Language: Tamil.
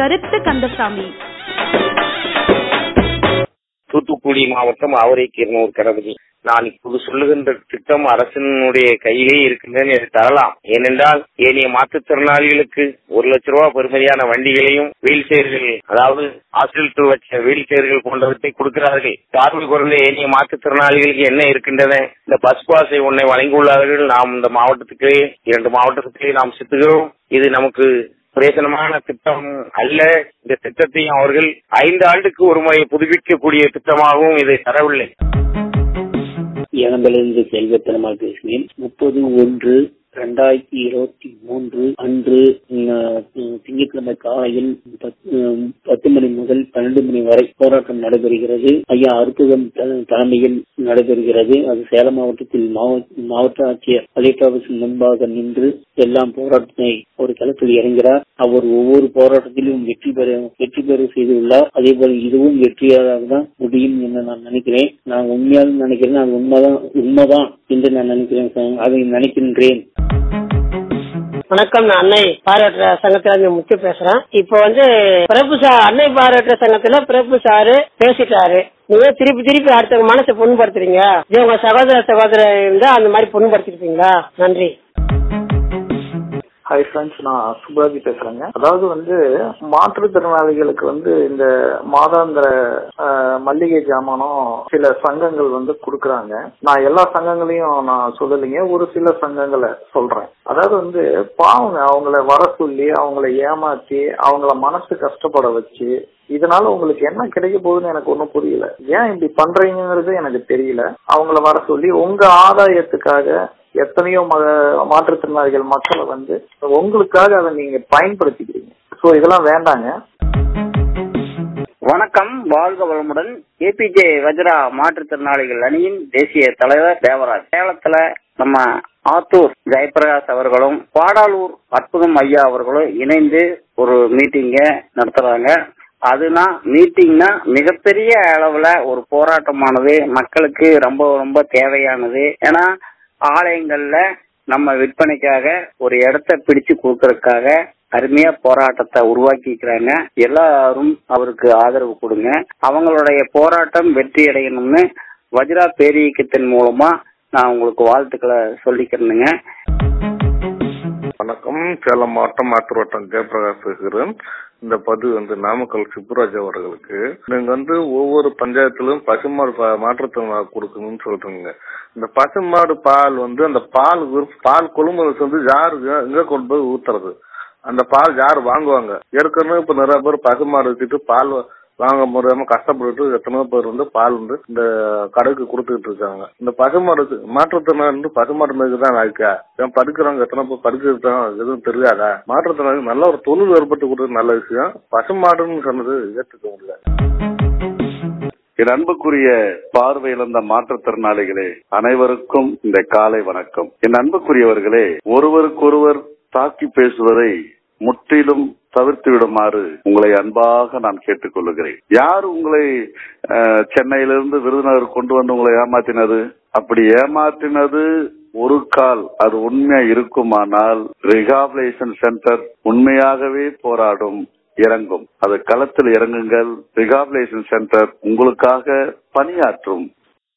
கருத்து கந்தசாமி தூத்துக்குடி மாவட்டம் ஆவரை கீரனூர் கணபதி நான் இப்போது சொல்லுகின்ற திட்டம் அரசினுடைய கையிலே இருக்கின்றன என்று தரலாம் ஏனென்றால் ஏனைய மாற்றுத்திறனாளிகளுக்கு ஒரு லட்ச ரூபாய் பெறுமதியான வண்டிகளையும் வீல் சேர்கள் அதாவது ஹாஸ்டலுக்கு வச்ச வீல் சேர்கள் போன்றவற்றை கொடுக்கிறார்கள் பார்வை குறைந்த ஏனைய மாற்றுத்திறனாளிகளுக்கு என்ன இருக்கின்றன இந்த பஸ் பாஸை ஒன்றை வழங்கியுள்ளார்கள் நாம் இந்த மாவட்டத்துக்கு இரண்டு மாவட்டத்துக்கு நாம் சித்துகிறோம் இது நமக்கு பிரயோஜனமான திட்டம் அல்ல இந்த திட்டத்தையும் அவர்கள் ஐந்து ஆண்டுக்கு ஒரு முறை புதுப்பிக்கக்கூடிய திட்டமாகவும் இதை தரவில்லை இளம்பிலிருந்து செல்வ பெருமாள் பேசுகிறேன் முப்பது ஒன்று ரெண்டாயிரத்தி இருபத்தி மூன்று அன்று உம், திங்கட்கிழமை காலையில் பத்து உம், பத்து மணி முதல் பன்னெண்டு மணி வரை போராட்டம் நடைபெறுகிறது ஐயா அற்புதம் த- தலைமையில் நடைபெறுகிறது அது சேலம் மாவட்டத்தில் மாவட்ட மாவட்ட ஆட்சியர் கலெக்டர் ஆபீஸ் முன்பாக நின்று எல்லாம் போராட்டத்தை ஒரு களத்தில் இறங்கிறார் அவர் ஒவ்வொரு போராட்டத்திலும் வெற்றி பெற வெற்றி பெற செய்துள்ளார் அதே போல இதுவும் வெற்றியாக தான் முடியும் என்று நான் நினைக்கிறேன் நான் உண்மையாக நினைக்கிறேன் அது உண்மைதான் உண்மைதான் என்று நான் நினைக்கிறேன் சார். அதை நினைக்கின்றேன் வணக்கம் நான் அன்னை பாராட்டுற சங்கத்துல இருந்து முத்து பேசுறேன் இப்போ வந்து பிரபு சார் அன்னை பாராட்டுற சங்கத்துல பிரபு சாரு பேசிட்டாரு நீங்க திருப்பி திருப்பி அடுத்த மனசை புண்படுத்துறீங்க இதே உங்க சகோதர சகோதரர் இருந்தா அந்த மாதிரி புண்படுத்திருப்பீங்களா நன்றி ஹாய் ஃப்ரெண்ட்ஸ் நான் சுப்ராஜி பேசுறேங்க அதாவது வந்து மாற்றுத்திறனாளிகளுக்கு வந்து இந்த மாதாந்திர அஹ், மல்லிகை ஜாமானும் சில சங்கங்கள் வந்து கொடுக்கறாங்க நான் எல்லா சங்கங்களையும் நான் சொல்லலைங்க ஒரு சில சங்கங்களை சொல்றேன் அதாவது வந்து பாவங்க அவங்கள வர சொல்லி அவங்கள ஏமாத்தி அவங்கள மனசு கஷ்டப்பட வச்சு இதனால உங்களுக்கு என்ன கிடைக்க போகுதுன்னு எனக்கு ஒன்றும் புரியல ஏன் இப்படி பண்றீங்கிறது எனக்கு தெரியல அவங்கள வர சொல்லி உங்க ஆதாயத்துக்காக எத்தனையோ ம- மாற்றுத்திறனாளிகள் மக்களை வந்து உங்களுக்காக அதை நீங்க பயன்படுத்திக்கிறீங்க சோ இதெல்லாம் வேண்டாங்க வணக்கம் வாழ்க வளமுடன் ஏபிஜே வஜ்ரா மாற்றுத்திறனாளிகள் அணியின் தேசிய தலைவர் தேவராஜ் சேலத்துல நம்ம ஆத்தூர் ஜெயபிரகாஷ் அவர்களும் பாடாலூர் அற்புதம் ஐயா அவர்களும் இணைந்து ஒரு மீட்டிங்க நடத்துறாங்க அதுனா மீட்டிங்னா மிகப்பெரிய அளவுல ஒரு போராட்டமானது மக்களுக்கு ரொம்ப ரொம்ப தேவையானது ஏன்னா ஆலயங்கள்ல நம்ம விற்பனைக்காக ஒரு இடத்த பிடிச்சு கொடுக்கறதுக்காக அருமையா போராட்டத்தை உருவாக்கிக்கிறாங்க எல்லாரும் அவருக்கு ஆதரவு கொடுங்க அவங்களுடைய போராட்டம் வெற்றி அடையணும்னு வஜ்ரா பேரியக்கத்தின் மூலமா நான் உங்களுக்கு வாழ்த்துக்களை சொல்லிக்கிறேனுங்க வணக்கம் சேலம் மாவட்டம் மாத்தூர் வட்டம் ஜெயபிரகாஷ் பேசுகிறேன் இந்த பதிவு வந்து நாமக்கல் சிப்புராஜ் அவர்களுக்கு நீங்க வந்து ஒவ்வொரு பஞ்சாயத்திலும் பசுமாடு பா- மாற்றுத்திறனாளி கொடுக்கணும்னு சொல்றீங்க இந்த பசுமாடு பால் வந்து அந்த பால் விற்ப- பால் கொள்முதல் வந்து யாரு எங்க கொண்டு போய் ஊத்துறது அந்த பால் யார் வாங்குவாங்க ஏற்கனவே இப்ப நிறைய பேர் பசுமாடு வச்சுட்டு பால் வாங்க முடியாம கஷ்டப்பட்டு எத்தனையோ பேர் வந்து பால் வந்து இந்த கடைக்கு கொடுத்துட்டு இருக்காங்க இந்த பசுமாடு மாற்றுத்திறனாளி வந்து பசுமாடு மேய்க்கு தான் இருக்கா ஏன் படுக்கிறவங்க எத்தனை பேர் படுக்கிறது எதுவும் தெரியாதா மாற்றுத்திறனாளி நல்ல ஒரு தொழில் ஏற்பட்டு கொடுத்தது நல்ல விஷயம் பசுமாடுன்னு சொன்னது ஏற்றுக்க முடியல என் அன்புக்குரிய பார்வை இழந்த மாற்றுத்திறனாளிகளே அனைவருக்கும் இந்த காலை வணக்கம் என் அன்புக்குரியவர்களே ஒருவருக்கொருவர் தாக்கி பேசுவதை முற்றிலும் தவிர்த்து விடுமாறு உங்களை அன்பாக நான் கேட்டுக்கொள்ளுகிறேன் யார் உங்களை அஹ், சென்னையிலிருந்து விருதுநகர் கொண்டு வந்து உங்களை ஏமாத்தினது அப்படி ஏமாற்றினது ஒரு கால் அது உண்மையா இருக்குமானால் ரிகாபிலேஷன் சென்டர் உண்மையாகவே போராடும் இறங்கும் அது களத்தில் இறங்குங்கள் ரிகாபிலேஷன் சென்டர் உங்களுக்காக பணியாற்றும்